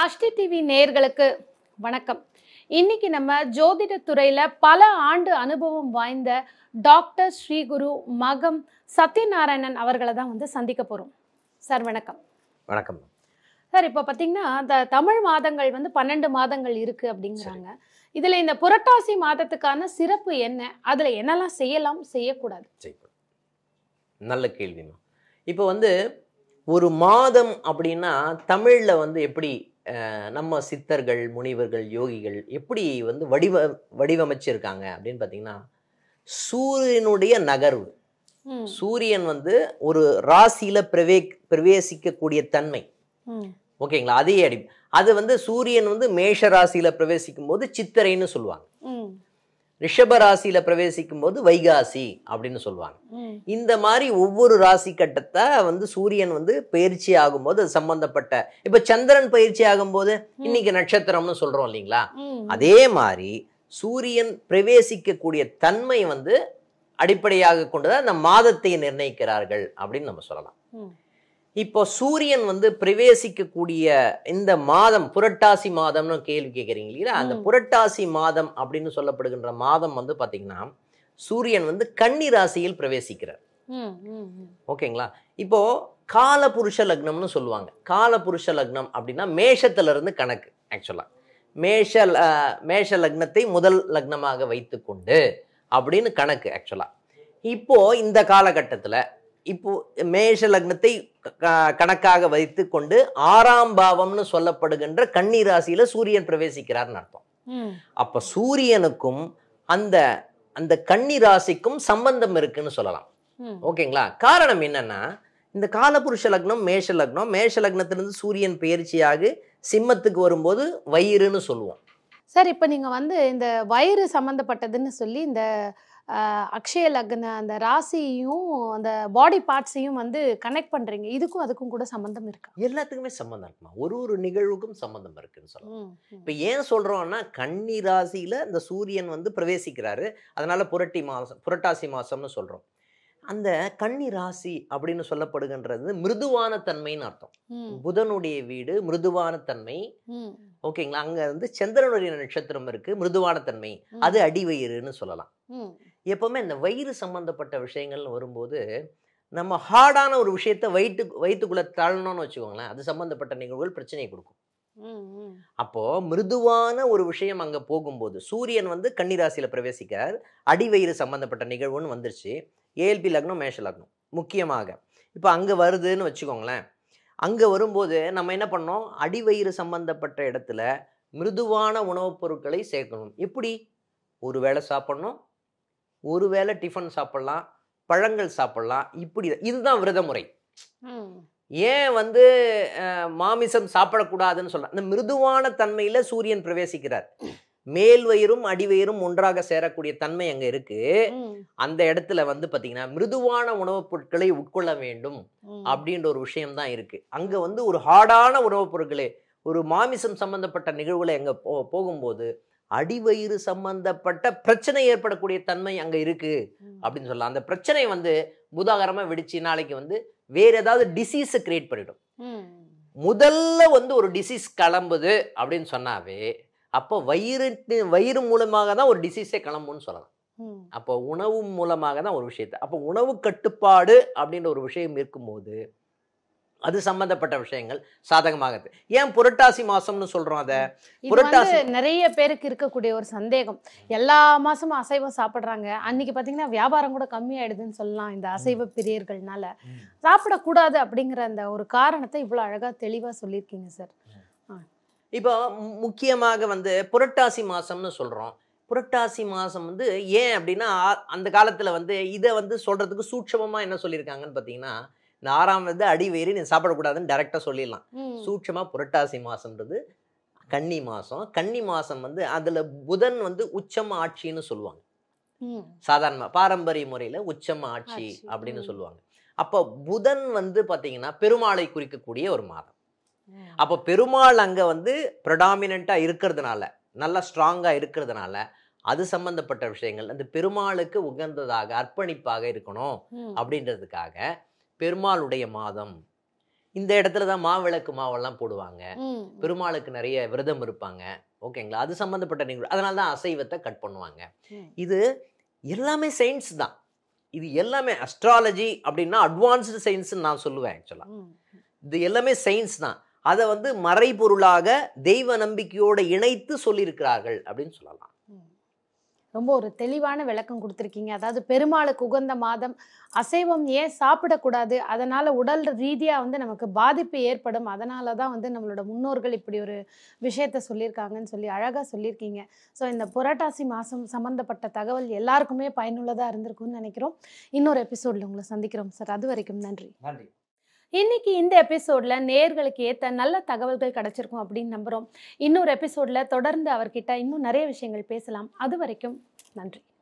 அஷ்டி TV நேயர்களுக்கு வணக்கம் இன்னைக்கு நம்ம ஜோதிட துறையில பல ஆண்டு அனுபவம் வாய்ந்த டாக்டர் ஸ்ரீகுரு மகம் சத்யநாராயணன் அவர்களை தான் வந்து சந்திக்க போறோம் சார் வணக்கம் வணக்கம் சார் இப்போ பார்த்தீங்கன்னா இந்த தமிழ் மாதங்கள் வந்து பன்னெண்டு மாதங்கள் இருக்கு அப்படிங்கிறாங்க இதுல இந்த புரட்டாசி மாதத்துக்கான சிறப்பு என்ன அதுல என்னெல்லாம் செய்யலாம் செய்யக்கூடாது செய்யப்படும் நல்ல கேள்விமா இப்போ வந்து ஒரு மாதம் அப்படின்னா தமிழில் வந்து எப்படி அஹ், நம்ம சித்தர்கள் முனிவர்கள் யோகிகள் எப்படி வந்து வடிவ வடிவமைச்சிருக்காங்க அப்படின்னு பார்த்தீங்கன்னா சூரியனுடைய நகர்வு ம், சூரியன் வந்து ஒரு ராசியில பிரவே பிரவேசிக்கக்கூடிய தன்மை ம், ஓகேங்களா அதே அடி அது வந்து சூரியன் வந்து மேஷ ராசியில பிரவேசிக்கும் போது சித்திரைன்னு சொல்லுவாங்க ம், ரிஷப ராசியில பிரவேசிக்கும் போது வைகாசி அப்படின்னு சொல்லுவாங்க ம், இந்த மாதிரி ஒவ்வொரு ராசி கட்டத்தை வந்து சூரியன் வந்து பயிற்சி ஆகும்போது அது சம்பந்தப்பட்ட இப்ப சந்திரன் பயிற்சி ஆகும்போது இன்னைக்கு நட்சத்திரம்னு சொல்றோம் இல்லைங்களா ம், அதே மாதிரி சூரியன் பிரவேசிக்கக்கூடிய தன்மை வந்து அடிப்படையாக கொண்டுதான் அந்த மாதத்தை நிர்ணயிக்கிறார்கள் அப்படின்னு நம்ம சொல்லலாம் ம், இப்போ சூரியன் வந்து பிரவேசிக்கக்கூடிய இந்த மாதம் புரட்டாசி மாதம்னு கேள்வி கேட்குறீங்க இல்லையா அந்த ம். புரட்டாசி மாதம் அப்படின்னு சொல்லப்படுகின்ற மாதம் வந்து பாத்தீங்கன்னா சூரியன் வந்து கன்னி ராசியில் பிரவேசிக்கிறார் ம், ம், ம். ஓகேங்களா இப்போ கால புருஷ லக்னம்னு சொல்லுவாங்க கால புருஷ லக்னம் அப்படின்னா மேஷத்துல இருந்து கணக்கு ஆக்சுவலா மேஷ ல- மேஷ லக்னத்தை முதல் லக்னமாக வைத்துக்கொண்டு அப்படின்னு கணக்கு ஆக்சுவலா இப்போ இந்த காலகட்டத்துல இப்போ மேஷ லக்னத்தை க- கணக்காக வைத்துக்கொண்டு ஆறாம் பாவம்னு சொல்லப்படுகின்ற கன்னி ராசியில சூரியன் பிரவேசிக்கிறார்னு அர்த்தம் ம், அப்ப சூரியனுக்கும் அந்த அந்த கன்னி ராசிக்கும் சம்பந்தம் இருக்குன்னு சொல்லலாம் ம். ஓகேங்களா காரணம் என்னன்னா இந்த காலபுருஷ லக்னம் மேஷ லக்னம் மேஷ லக்னத்திலிருந்து சூரியன் பயிற்சியாகி சிம்மத்துக்கு வரும்போது வயிறுன்னு சொல்லுவோம் சார் இப்போ நீங்கள் வந்து இந்த வயிறு சம்மந்தப்பட்டதுன்னு சொல்லி இந்த ஆஹ், அக்ஷய லக்ன அந்த ராசியையும் அந்த பாடி பார்ட்ஸையும் வந்து கனெக்ட் பண்ணுறீங்க இதுக்கும் அதுக்கும் கூட சம்மந்தம் இருக்கா எல்லாத்துக்குமே சம்பந்தம் இருக்குமா ஒரு ஒரு நிகழ்வுக்கும் சம்பந்தம் இருக்குன்னு சொல்லலாம் ம், ம். இப்போ ஏன் சொல்றோம்னா கன்னி ராசியில இந்த சூரியன் வந்து பிரவேசிக்கிறாரு அதனால புரட்டி மாசம் புரட்டாசி மாசம்னு சொல்றோம் அந்த கன்னி ராசி அப்படின்னு சொல்லப்படுகின்றது மிருதுவான தன்மைன்னு அர்த்தம் ம், புதனுடைய வீடு மிருதுவான தன்மை ம், ஓகேங்களா அங்க வந்து சந்திரனுடைய நட்சத்திரம் இருக்கு மிருதுவான தன்மை ம். அது அடிவயிறுன்னு சொல்லலாம் ம், எப்பவுமே இந்த வயிறு சம்பந்தப்பட்ட விஷயங்கள்னு வரும்போது நம்ம ஹார்டான ஒரு விஷயத்த வயிற்று வயிற்றுக்குள்ள தள்ளணும்னு வச்சுக்கோங்களேன் அது சம்பந்தப்பட்ட நிகழ்வுகள் பிரச்சனையை கொடுக்கும் ம், ம். அப்போ மிருதுவான ஒரு விஷயம் அங்க போகும்போது சூரியன் வந்து கன்னிராசியில பிரவேசிக்கிறார் அடிவயிறு சம்பந்தப்பட்ட நிகழ்வுன்னு வந்துருச்சு ஏஎல்பி லக்னம் மேஷ லக்னம் முக்கியமாக இப்போ அங்க வருதுன்னு வச்சுக்கோங்களேன் அங்க வரும்போது நம்ம என்ன பண்ணோம் அடிவயிறு சம்பந்தப்பட்ட இடத்துல மிருதுவான உணவுப் பொருட்களை சேர்க்கணும் எப்படி ஒரு வேளை சாப்பிடணும் ஒரு வேளை டிஃபன் சாப்பிடலாம் பழங்கள் சாப்பிடலாம் இப்படி இதுதான் விரத முறை ம், ஏன் வந்து அஹ், மாமிசம் சாப்பிடக்கூடாதுன்னு சொல்ல அந்த மிருதுவான தன்மையில சூரியன் பிரவேசிக்கிறார் மேல் வயிறும் அடிவயிறும் ஒன்றாக சேரக்கூடிய தன்மை அங்க இருக்கு ம், அந்த இடத்துல வந்து பாத்தீங்கன்னா மிருதுவான உணவுப் பொருட்களை உட்கொள்ள வேண்டும் ம். அப்படின்ற ஒரு விஷயம் தான் இருக்கு அங்க வந்து ஒரு ஹார்டான உணவுப் பொருட்களே ஒரு மாமிசம் சம்பந்தப்பட்ட நிகழ்வுல எங்க போ போகும்போது அடிவயிறு சம்பந்தப்பட்ட பிரச்சனை ஏற்படக்கூடிய தன்மை அங்க இருக்கு ம். அப்படின்னு சொல்லலாம் அந்த பிரச்சனை வந்து புதாகரமா வெடிச்சு நாளைக்கு வந்து வேற ஏதாவது டிசீஸை கிரியேட் பண்ணிடும் ம், முதல்ல வந்து ஒரு டிசீஸ் கிளம்புது அப்படின்னு சொன்னாவே அப்போ வயிறு வயிறு மூலமாக தான் ஒரு டிசீஸே கிளம்புன்னு சொல்லலாம் ம். அப்போ உணவு மூலமாக தான் ஒரு விஷயத்தை அப்போ உணவு கட்டுப்பாடு அப்படின்ற ஒரு விஷயம் இருக்கும்போது அது சம்பந்தப்பட்ட விஷயங்கள் சாதகமாக இருக்கு ஏன் புரட்டாசி மாசம்னு சொல்றோம் அதை இது புரட்டாசி- வந்து நிறைய பேருக்கு இருக்கக்கூடிய ஒரு சந்தேகம் எல்லா மாசமும் அசைவம் சாப்பிடுறாங்க அன்னைக்கு பாத்தீங்கன்னா வியாபாரம் கூட கம்மியாயிடுதுன்னு சொல்லலாம் இந்த அசைவ பிரியர்கள்னால சாப்பிடக்கூடாது அப்படிங்கிற அந்த ஒரு காரணத்தை இவ்வளவு அழகா தெளிவா சொல்லியிருக்கீங்க சார் இப்போ மு- முக்கியமாக வந்து புரட்டாசி மாசம்னு சொல்றோம் புரட்டாசி மாசம் வந்து ஏன் அப்படின்னா ஆ- அந்த காலத்துல வந்து இதை வந்து சொல்றதுக்கு சூட்சமமா என்ன சொல்லியிருக்காங்கன்னு பார்த்தீங்கன்னா இந்த ஆறாம் வந்து அடி வயிறு நீ சாப்பிடக்கூடாதுன்னு டைரக்டா சொல்லிடலாம் ம், சூட்சமா புரட்டாசி மாசம்ன்றது கன்னி மாசம் கன்னி மாசம் வந்து அதுல புதன் வந்து உச்சம் ஆட்சின்னு சொல்லுவாங்க ம், சாதாரண பாரம்பரிய முறையில உச்சம் ஆட்சி ஆட்சி, அப்படின்னு ம். சொல்லுவாங்க அப்போ புதன் வந்து பாத்தீங்கன்னா பெருமாளை குறிக்கக்கூடிய ஒரு மாதம் ம். அப்போ பெருமாள் அங்க வந்து ப்ரொடாமினண்ட்டாக இருக்கிறதுனால நல்லா ஸ்ட்ராங்கா இருக்கிறதுனால அது சம்பந்தப்பட்ட விஷயங்கள் அந்த பெருமாளுக்கு உகந்ததாக அர்ப்பணிப்பாக இருக்கணும் ம், அப்படின்றதுக்காக பெருமாளுடைய மாதம் இந்த இடத்துல தான் மாவிளக்கு மாவெல்லாம் போடுவாங்க ம். பெருமாளுக்கு நிறைய விரதம் இருப்பாங்க ஓகேங்களா அது சம்மந்தப்பட்ட நிகழ்வு அதனால தான் அசைவத்தை கட் பண்ணுவாங்க ம். இது எல்லாமே சயின்ஸ் தான் இது எல்லாமே அஸ்ட்ராலஜி அப்படின்னா அட்வான்ஸ்டு சயின்ஸ்னு நான் சொல்லுவேன் ஆக்சுவலாக ம். இது எல்லாமே சயின்ஸ் தான் அதை வந்து மறைபொருளாக தெய்வ நம்பிக்கையோடு இணைத்து சொல்லியிருக்கிறார்கள் அப்படின்னு சொல்லலாம் ம். ரொம்ப ஒரு தெளிவான விளக்கம் கொடுத்துருக்கீங்க அதாவது பெருமாளுக்கு உகந்த மாதம் அசைவம் ஏன் சாப்பிடக்கூடாது அதனால உடல் ரீதியாக வந்து நமக்கு பாதிப்பு ஏற்படும் அதனால தான் வந்து நம்மளோட முன்னோர்கள் இப்படி ஒரு விஷயத்த சொல்லியிருக்காங்கன்னு சொல்லி அழகாக சொல்லியிருக்கீங்க ஸோ இந்த புரட்டாசி மாதம் சம்மந்தப்பட்ட தகவல் எல்லாருக்குமே பயனுள்ளதாக இருந்திருக்கும்னு நினைக்கிறோம் இன்னொரு எபிசோடில் உங்களை சந்திக்கிறோம் சார் அது வரைக்கும் நன்றி நன்றி இன்னைக்கு இந்த எபிசோட்ல நேர்களுக்கு ஏத்த நல்ல தகவல்கள் கிடைச்சிருக்கும் அப்படின்னு நம்புறோம் இன்னொரு எபிசோட்ல தொடர்ந்து அவர்கிட்ட இன்னும் நிறைய விஷயங்கள் பேசலாம் அது வரைக்கும் நன்றி